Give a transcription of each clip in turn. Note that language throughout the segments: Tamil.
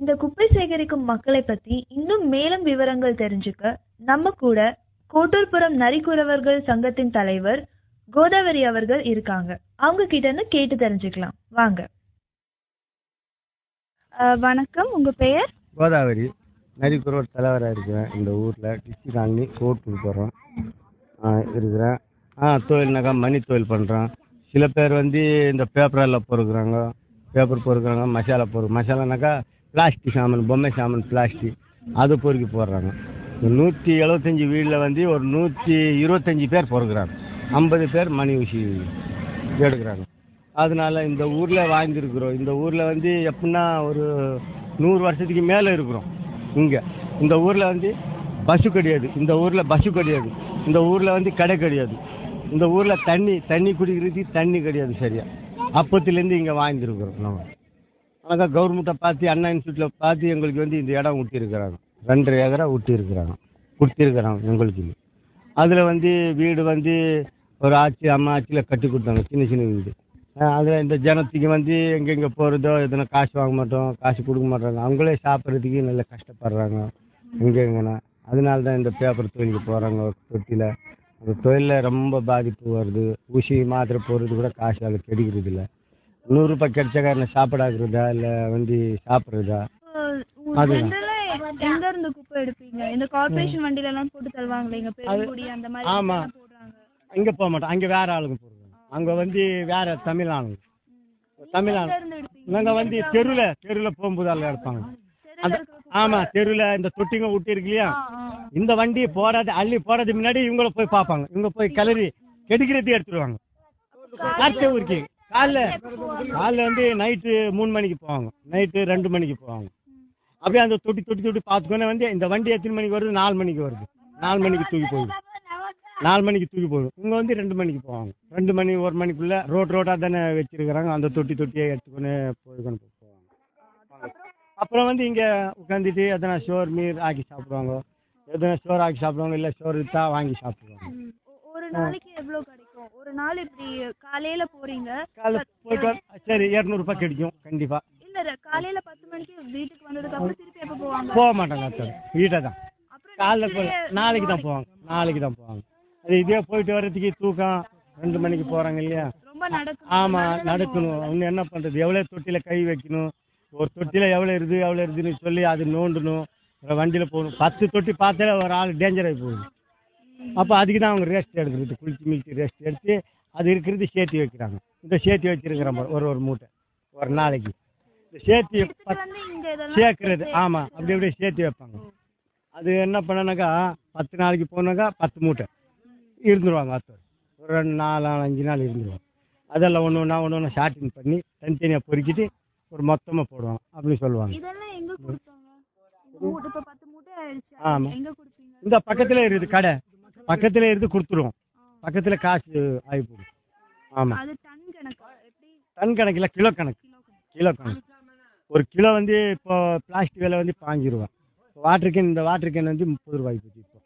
இந்த குப்பை சேகரிக்கும் மக்களை பத்தி இன்னும் மேலும் விவரங்கள் தெரிஞ்சுக்க நம்ம கூட கோட்டூர்புரம் நரிக்குறவர்கள் சங்கத்தின் தலைவர் கோதாவரி அவர்கள் இருக்காங்க அவங்க கிட்ட இருந்து கேட்டு தெரிஞ்சுக்கலாம் வாங்க அஹ், வணக்கம் உங்க பெயர் கோதாவரி நரிக்குறவர் தலைவராக இருக்கிறேன் இந்த ஊரில் டிஸ்ட்ரிக் காலனி கோட்டூர் போகிறோம் இருக்கிறேன் ஆ தொழில்னாக்கா மணி தொழில் பண்ணுறோம் சில பேர் வந்து இந்த பேப்பரில் பொறுக்குறாங்க பேப்பர் பொறுக்குறாங்க மசாலா பொறு மசாலானாக்கா பிளாஸ்டிக் சாமான் பொம்மை சாமான் பிளாஸ்டிக் அது பொறுக்கி போடுறாங்க இந்த நூற்றி எழுபத்தஞ்சி வீட்டில் வந்து ஒரு நூற்றி இருபத்தஞ்சி பேர் பொறுக்குறாங்க ஐம்பது பேர் மணி ஊசி எடுக்கிறாங்க அதனால இந்த ஊரில் வாழ்ந்துருக்குறோம் இந்த ஊரில் வந்து எப்படின்னா ஒரு நூறு வருஷத்துக்கு மேலே இருக்கிறோம் இங்கே இந்த ஊரில் வந்து பஸ்ஸு கிடையாது இந்த ஊரில் பஸ்ஸு கிடையாது இந்த ஊரில் வந்து கடை கிடையாது இந்த ஊரில் தண்ணி தண்ணி குடிக்கிறதுக்கு தண்ணி கிடையாது சரியா அப்பத்துலேருந்து இங்கே வாழ்ந்துருக்குறோம் நம்ம ஆனால் கவர்மெண்ட்டை பார்த்து அண்ணா இன்ஸ்டியூட்டில் பார்த்து எங்களுக்கு வந்து இந்த இடம் விட்டிருக்கிறாங்க ரெண்டரை ஏக்கரா விட்டிருக்கிறாங்க கொடுத்திருக்கிறாங்க எங்களுக்கு அதில் வந்து வீடு வந்து ஒரு ஆட்சி அம்மா ஆட்சியில் கட்டி கொடுத்தாங்க சின்ன சின்ன வீடு அதில் இந்த ஜனத்துக்கு வந்து எங்கெங்கே போகிறதோ எதனா காசு வாங்க மாட்டோம் காசு கொடுக்க மாட்டாங்க அவங்களே சாப்பிட்றதுக்கு நல்ல கஷ்டப்படுறாங்க எங்கெங்கன்னா அதனால தான் இந்த பேப்பர் தொழிலுக்கு போகிறாங்க தொட்டியில் அந்த தொழிலில் ரொம்ப பாதிப்பு வருது ஊசி மாத்திரை போடுறது கூட காசு அதில் கிடைக்கிறது இல்லை நூறுரூபா கிடைச்சாக்கா என்ன சாப்பிடாக்குறதா இல்லை வந்து சாப்பிட்றதா அதுதான். எங்க இருந்து குப்பை எடுப்பீங்க இந்த கார்பரேஷன் வண்டில எல்லாம் போட்டு தருவாங்களே இங்க பெருங்குடி அந்த மாதிரி ஆமா. எல்லாம் போடுறாங்க அங்கே போக மாட்டோம் அங்கே வேற ஆளுங்க போடுறாங்க அங்கே வந்து வேற தமிழ் ஆளுங்க தமிழ் ஆளுங்க எங்க இருந்து எடுப்பீங்க நாங்கள் வந்து தெருவில் தெருவில் போகும்போது அதில் எடுப்பாங்க அந்த ஆமாம் தெருவில் இந்த தொட்டிங்க விட்டு இருக்கு இல்லையா இந்த வண்டி போடாது அள்ளி போறது முன்னாடி இவங்கள போய் பார்ப்பாங்க இவங்க போய் கிளறி கெடுக்கிறது எடுத்துருவாங்க காற்று ஊருக்கு காலைல காலைல வந்து நைட்டு மூணு மணிக்கு போவாங்க நைட்டு ரெண்டு மணிக்கு போவாங்க அப்படியே அந்த தொட்டி தொட்டி தொட்டி பார்த்துக்கோனே வந்து இந்த வண்டி எத்தனை மணிக்கு வருது நாலு மணிக்கு வருது நாலு மணிக்கு தூக்கி போகுது நாலு மணிக்கு தூக்கி போகுது இவங்க வந்து ரெண்டு மணிக்கு போவாங்க ரெண்டு மணி ஒரு மணிக்குள்ள ரோட் ரோட்டாக தானே வச்சிருக்கிறாங்க அந்த தொட்டி தொட்டியை எடுத்துக்கொண்டு போய்க்கொண்டு போவாங்க அப்புறம் வந்து இங்கே உட்காந்துட்டு எதனா சோறு மீர் ஆக்கி சாப்பிடுவாங்க எதனா சோறு ஆக்கி சாப்பிடுவாங்க இல்லை சோறு விற்றா வாங்கி சாப்பிடுவாங்க ம். ஒ- ஒரு நாளைக்கு எவ்வளவு கிடைக்கும் ஒரு நாள் இப்படி காலையில போறீங்க காலைல போயிட்டு வர- சரி இரநூறுபா கிடைக்கும் கண்டிப்பாக இல்ல ர- காலையில பத்து மணிக்கு வீட்டுக்கு வந்ததுக்கு அப்புறம் திருப்பி எப்ப போவாங்க போக மாட்டாங்க அத்தை வீட்டை தான் அப்புறம் காலைல next போய் day நாளைக்கு தான் போவாங்க நாளைக்கு தான் போவாங்க அது இதே போயிட்டு வர்றதுக்கு தூக்கம் ரெண்டு மணிக்கு போகிறாங்க இல்லையா ரொம்ப நடக்கும் ஆமாம் நடக்கணும் இன்னும் என்ன பண்ணுறது எவ்வளோ தொட்டியில் கை வைக்கணும் ஒரு தொட்டியில் எவ்வளோ இருக்குது எவ்வளோ இருக்குதுன்னு சொல்லி அது நோண்டணும் வண்டியில் போகணும் பத்து தொட்டி பார்த்தாலே ஒரு ஆள் டேஞ்சர் ஆகி போகுது அப்போ அதுக்கு தான் அவங்க ரெஸ்ட் எடுக்கிறது குளிச்சு மிளிச்சு ரெஸ்ட் எடுத்து அது இருக்கிறது சேர்த்து வைக்கிறாங்க இந்த சேர்த்து வச்சிருக்கிற மாதிரி ஒரு ஒரு மூட்டை ஒரு நாளைக்கு இந்த சேர்த்து எடுத்துட்டு வந்து இங்க இதெல்லாம் சேர்க்கறது ஆமாம் அப்படி அப்படியே சேர்த்து வைப்பாங்க அது என்ன பண்ணனாக்கா பத்து நாளைக்கு போனாக்கா பத்து மூட்டை இருந்துருவாங்க அத்தோடு ஒரு ரெண்டு நாலு நாள் அஞ்சு நாள் இருந்துருவாங்க அதெல்லாம் ஒன்று ஒன்றா ஒன்று ஒன்று ஷார்ட்டிங் பண்ணி தனித்தனியாக பொறுக்கிட்டு ஒரு மொத்தமாக போடுவாங்க அப்படின்னு சொல்லுவாங்க இதெல்லாம் எங்க கொடுத்தாங்க மூட்டை இப்ப பத்து மூட்டை ஆயிடுச்சு ஆமா. எங்க கொடுப்பீங்க இந்த பக்கத்தில் இருக்குது கடை பக்கத்தில் இருந்து கொடுத்துருவோம் பக்கத்தில் காசு ஆகி போடும் ஆமாம் அது டன் கணக்கா எப்படி டன் கணக்கில் கிலோ கணக்கு கிலோ கணக்கு கிலோ கணக்கு ஒரு கிலோ வந்து இப்போ பிளாஸ்டிக் விலை வந்து பாஞ்சு ரூபா வாட்டர் கேன் இந்த வாட்டர் கேன் வந்து முப்பது ரூபாய்க்கு போச்சு இப்போ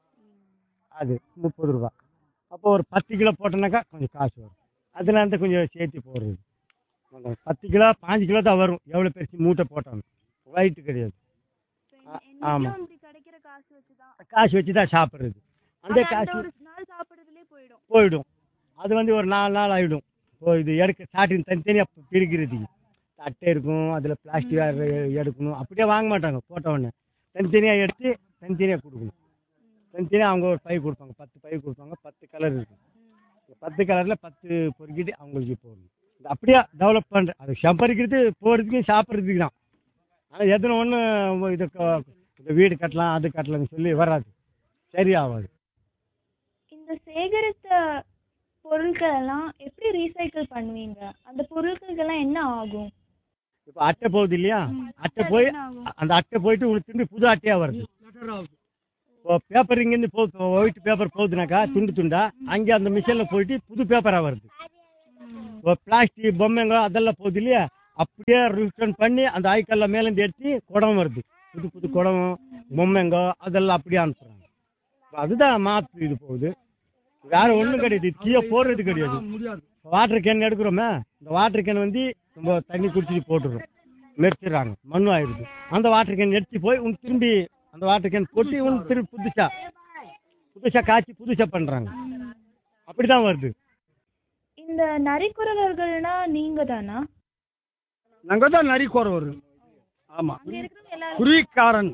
அது முப்பது ரூபா அப்போ ஒரு பத்து கிலோ போட்டோன்னாக்கா கொஞ்சம் காசு வரும் அதில் இருந்து கொஞ்சம் சேர்த்து போடுறது அந்த பத்து கிலோ பாஞ்சு கிலோ தான் வரும் எவ்வளோ பெருசு மூட்டை போட்டோம் வயிட்டு கிடையாது ஆ- ஆமா. இன்னைக்கும் இப்படி கிடைக்கிற காசு வச்சுதான் காசு வச்சு தான் சாப்பிட்றது அந்த அது அந்த காசு ஒரு நாள் சாப்பிடுறதுலயே போயிடும் போயிடும் அது வந்து ஒரு நாலு நாள் ஆகிடும் இப்போ இது எடுக்க ஸ்டார்டிங் தனித்தனியாக பிரிக்கிறதுக்கு அட்டை இருக்கும் அதில் பிளாஸ்டிக் எடுக்கணும் அப்படியே வாங்க மாட்டாங்க போட்ட உடனே தனித்தனியாக எடுத்து தனித்தனியாக கொடுக்கணும் தனித்தனியாக அவங்க ஒரு பை கொடுப்பாங்க பத்து பை கொடுப்பாங்க பத்து கலர் இருக்கும் இந்த பத்து கலரில் பத்து பொறுக்கிட்டு அவங்களுக்கு போடணும் இது அப்படியே டெவலப் பண்ணுற அது சம்பரிக்கிறது போகிறதுக்கும் சாப்பிட்றதுக்கு தான் ஆனால் எத்தனை ஒன்று இது க- இந்த வீடு கட்டலாம் அது கட்டலாம்னு சொல்லி வராது சரி ஆகாது இந்த சேகரித்த பொருட்கள் எல்லாம் எப்படி ரீசைக்கிள் பண்ணுவீங்க அந்த பொருட்களுக்கெல்லாம் என்ன ஆகும் இப்போ அட்டை போகுது இல்லையா அட்டை அது போய் என்ன ஆகும் அந்த அட்டை போயிட்டு உங்களுக்கு திரும்பி புது அட்டையாக வருது இப்போ பேப்பர் இங்கேருந்து போகுது ஒயிட் பேப்பர் போகுதுனாக்கா துண்டு துண்டா அங்கே அந்த மிஷினில் போயிட்டு புது பேப்பராக வருது இப்போ பிளாஸ்டிக் பொம்மைங்க அதெல்லாம் போகுது இல்லையா அப்படியே ரிட்டர்ன் பண்ணி அந்த ஆய்க்கல்ல மேலேருந்து எடுத்து குடம் வருது புது புது குடம் பொம்மைங்க அதெல்லாம் அப்படியே அனுப்புகிறாங்க அதுதான் மாற்று இது போகுது வேற ஒன்றும் கிடையாது இது கீழே போடுறது கிடையாது வாட்டர் கேன் எடுக்கிறோமே இந்த வாட்டர் கேன் வந்து நம்ம தண்ணி குடிச்சிட்டு போட்டுறோம் மெரிச்சிடுறாங்க மண்ணு ஆயிடுது அந்த வாட்டர் கேன் எடுத்து போய் உன் திரும்பி அந்த வாட்டர் கேன் கொட்டி உன் திரும்பி புதுசா புதுசா காய்ச்சி புதுசா பண்றாங்க அப்படிதான் வருது இந்த நரிக்குறவர்கள்னா நீங்க தானா நாங்கள் தான் நரி குறவர் ஆமாம் அங்க இருக்கிறவங்க எல்லாரும் குருவிக்காரன்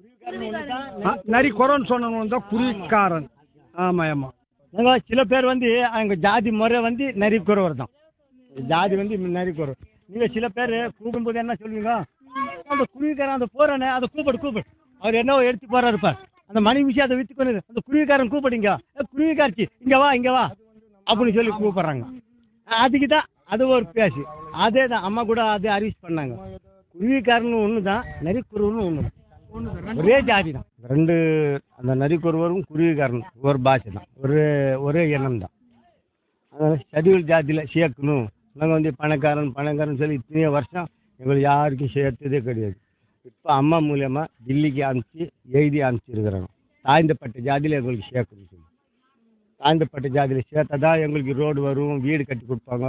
ஆ, நரி குறவன் சொன்னவன் தான் குருவிக்காரன் ஆமாம் ஆமாம் நாங்க சில பேர் வந்து அவங்க ஜாதி முறை வந்து நரி குறவர் தான் ஜாதி வந்து நரி குறவர் நீங்க சில பேர் கூப்பிடும்போது என்ன சொல்லுவீங்க அந்த குருவிக்காரன் அந்த போறானே அதை கூப்பிடு கூப்பிடு அவர் என்னவோ எடுத்து போறாரு பார் அந்த மணி விஷயம் அதை வித்து கொண்டு அந்த குருவிக்காரன் கூப்பிடுங்க ஏ, குருவிக்காரச்சி இங்க வா இங்க வா அப்படின்னு சொல்லி கூப்பிடுறாங்க அதுக்கு தான் அது ஒரு பேசு அதே தான் அம்மா கூட அது அரிஸ் பண்ணாங்க குருவிக்காரன் ஒன்று தான் நரிக்குருவன்னு ஒன்று ஒரே ஜாதி தான் ரெண்டு அந்த நரிக்குருவரும் குருவிக்காரன் ஒரு பாஷை தான் ஒரே ஒரே எண்ணம் தான் அதனால ஷெட்யூல் ஜாதியில் சேர்க்கணும் நாங்கள் வந்து பணக்காரன் பணக்காரன் சொல்லி இத்தனையோ வருஷம் எங்களுக்கு யாருக்கும் சேர்த்ததே கிடையாது இப்போ அம்மா மூலியமாக டில்லிக்கு அனுப்பிச்சு எழுதி அனுப்பிச்சிருக்கிறாங்க தாழ்ந்தப்பட்ட ஜாதியில் எங்களுக்கு சேர்க்கணும் சொல்லி தாழ்ந்தப்பட்ட ஜாதியில் சேர்த்தா தான் எங்களுக்கு ரோடு வரும் வீடு கட்டி கொடுப்பாங்க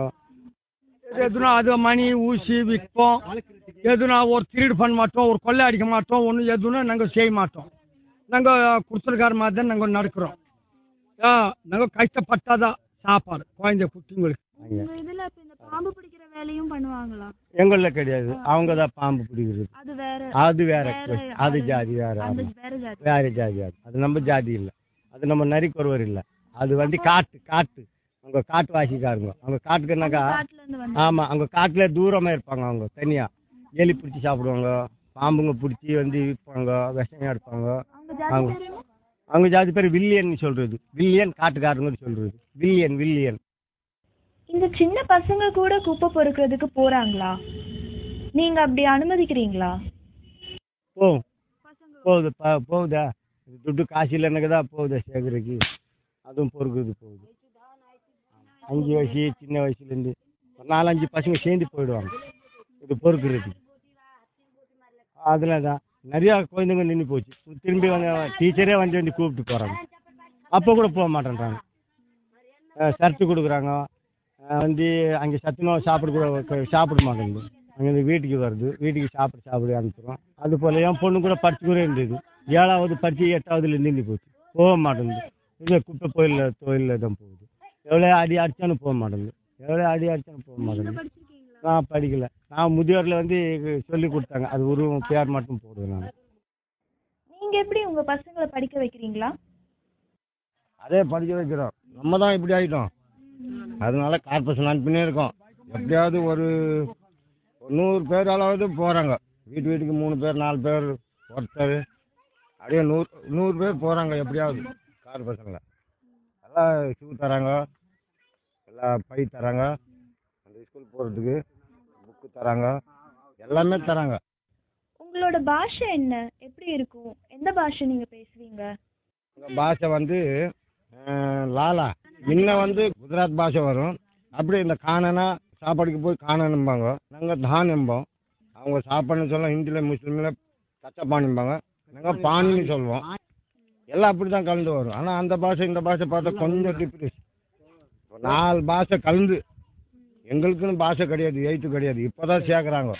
எதுனா அது மணி ஊசி விற்போம் எதுனா ஒரு திருடு பண்ண மாட்டோம் ஒரு கொள்ளை அடிக்க மாட்டோம் ஒன்று எதுனா நாங்கள் செய்ய மாட்டோம் நாங்கள் கொடுத்துருக்கார மாதிரி தான் நாங்கள் நடக்கிறோம் ஆ நாங்கள் கஷ்டப்பட்டாதான் சாப்பாடு குழந்தை குட்டிங்களுக்கு அங்கே உங்க இதுல இப்ப இந்த பாம்பு பிடிக்கிற வேலையும் பண்ணுவாங்களா எங்களில் கிடையாது அவங்க தான் பாம்பு பிடிக்கிறது அது வேற அது வேற வேற, அது அது- ஜாதி வேற அந்த ஆமா. வேற ஜாதி வேற ஜாதி அது அது நம்ம ஜாதி இல்லை அது நம்ம நரிக்குறவர் இல்லை அது வந்து காட்டு காட்டு அவங்க காட்டுவாசிக்காரங்க அவங்க காட்டுக்குனாக்கா காட்டுல இருந்து வந்து ஆமாம் அவங்க காட்டில் தூரமாக இருப்பாங்க அவங்க தனியாக எலி பிடிச்சி சாப்பிடுவாங்க பாம்புங்க பிடிச்சி வந்து விற்பாங்க விஷம் எடுப்பாங்க அவங்க ஜாதி அவங்க தெரியுமா அவங்க ஜாதி பேர் வில்லியன் சொல்றது வில்லியன் காட்டுக்காரங்க சொல்றது வில்லியன் வில்லியன் இந்த சின்ன பசங்க கூட குப்பை பொறுக்கிறதுக்கு போறாங்களா நீங்க அப்படி அனுமதிக்கிறீங்களா போகும் போகுது ப போகுதா இது துட்டு காசு இல்லைன்னாக்க தான் போகுதா சேகரிக்கு அதுவும் பொறுக்குது போகுது அஞ்சு வயசு சின்ன வயசுலேருந்து ஒரு நாலஞ்சு பசங்க சேர்ந்து போயிடுவாங்க இது பொறுக்குறதுக்கு அதில் தான் நிறையா குழந்தைங்க நின்று போச்சு திரும்பி வந்து டீச்சரே வந்து வந்து கூப்பிட்டு போகிறாங்க அப்போ கூட போக மாட்டேன்றாங்க சர்ட்டு கொடுக்குறாங்க அஹ் வந்து அங்கே சத்துணவு சாப்பிட கூட சாப்பிட மாட்டேங்குது அங்கேருந்து வீட்டுக்கு வருது வீட்டுக்கு சாப்பிட சாப்பிட அனுப்பிச்சிடும் அது போல் என் பொண்ணு கூட படிச்சு கூட இருந்தது ஏழாவது படிச்சு எட்டாவதுல நின்று போச்சு போக மாட்டேங்குது இல்லை குப்பை கோயிலில் தொழிலில் தான் போகுது எவ்வளோ அடி அடித்தாலும் போக மாட்டேங்குது எவ்வளோ அடி அடித்தாலும் போக மாட்டேங்குது நான் படிக்கல நான் முதியோரில் வந்து சொல்லி கொடுத்தாங்க அது ஒரு பேர் மட்டும் போடுவேன் நான் நீங்க எப்படி உங்க பசங்களை படிக்க வைக்கிறீங்களா அதே படிக்க வைக்கிறோம் நம்ம தான் இப்படி ஆகிட்டோம் அதனால கார்பரேஷன் அனுப்பினே இருக்கோம் எப்படியாவது ஒரு ஒரு நூறு பேர் அளவுக்கு போகிறாங்க வீட்டு வீட்டுக்கு மூணு பேர் நாலு பேர் ஒருத்தர் அப்படியே நூறு நூறு பேர் போகிறாங்க எப்படியாவது கார்பரேஷனில் எல்லாம் ஷூ தராங்க எல்லாம் பை தராங்க அந்த ஸ்கூல் போகிறதுக்கு புக்கு தராங்க எல்லாமே தராங்க உங்களோட பாஷை என்ன எப்படி இருக்கும் எந்த பாஷை நீங்க பேசுவீங்க எங்கள் பாஷை வந்து அஹ், லாலா முன்ன வந்து குஜராத் பாஷை வரும் அப்படி இந்த காணனா சாப்பாடுக்கு போய் காணனும்பாங்க நாங்கள் தான் என்போம் அவங்க சாப்பாடுன்னு சொல்ல ஹிந்தியில் முஸ்லீமில் கச்சா பானிம்பாங்க நாங்கள் பானின்னு சொல்லுவோம் எல்லாம் அப்படி தான் கலந்து வரும் ஆனால் அந்த பாஷை இந்த பாஷை பார்த்தா கொஞ்சம் டிஃப்ரென்ஸ் நாலு பாஷை கலந்து எங்களுக்குன்னு பாஷை கிடையாது எய்த்து கிடையாது இப்போ தான் சேர்க்குறாங்க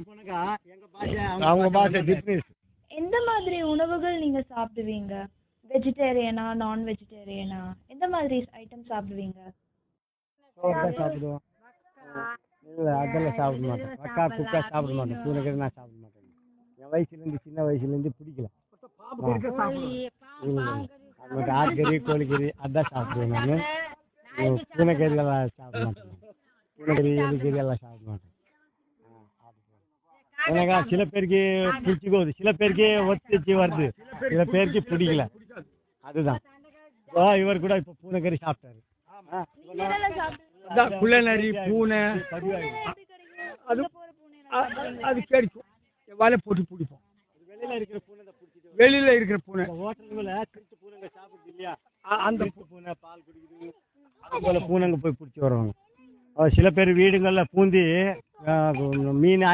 அவங்க பாஷை டிஃப்ரென்ஸ் எந்த மாதிரி உணவுகள் நீங்க சாப்பிடுவீங்க வெஜிடேரியனா நான் வெஜிடேரியனா எந்த மாதிரி ஐட்டம் சாப்பிடுவீங்க சோறு சாப்பிடுவோம் இல்லை அதெல்லாம் சாப்பிட மாட்டேன் மக்கா குக்கா சாப்பிட மாட்டேன் பூனைக்கறி நான் சாப்பிட மாட்டேன் என் வயசுலேருந்து சின்ன வயசுலேருந்து பிடிக்கல அந்த ஆட்கறி கோழிக்கறி அதான் சாப்பிடுவேன் நான் பூனைக்கறி எல்லாம் சாப்பிட மாட்டேன் பூனைக்கறி எலிக்கறி எல்லாம் சாப்பிட மாட்டேன் எனக்கா சில பேருக்கு பிடிச்சிக்கோது சில பேருக்கு ஒத்துச்சு வருது சில பேருக்கு பிடிக்கல அதுதான் ஓ இவர் கூட இப்போ பூனைக்கறி சாப்பிட்டாரு ஆ, அதான் குள்ளநரி பூனை அது அ- அது கிடைக்கும் வலை போட்டு பிடிப்போம் வெளியில இருக்கிற பூனை தான் பிடிச்சிட்டு வெளியில இருக்கிற பூனை ஹோட்டலுக்குள்ள திருட்டு பூனைங்க சாப்பிடுது இல்லையா அ- அந்த திருட்டு பூனை பால் குடிக்குது அது போல பூனைங்க போய் பிடிச்சி வருவாங்க அஹ் சில பேர் வீடுங்களில் பூந்தி அஹ் மீன்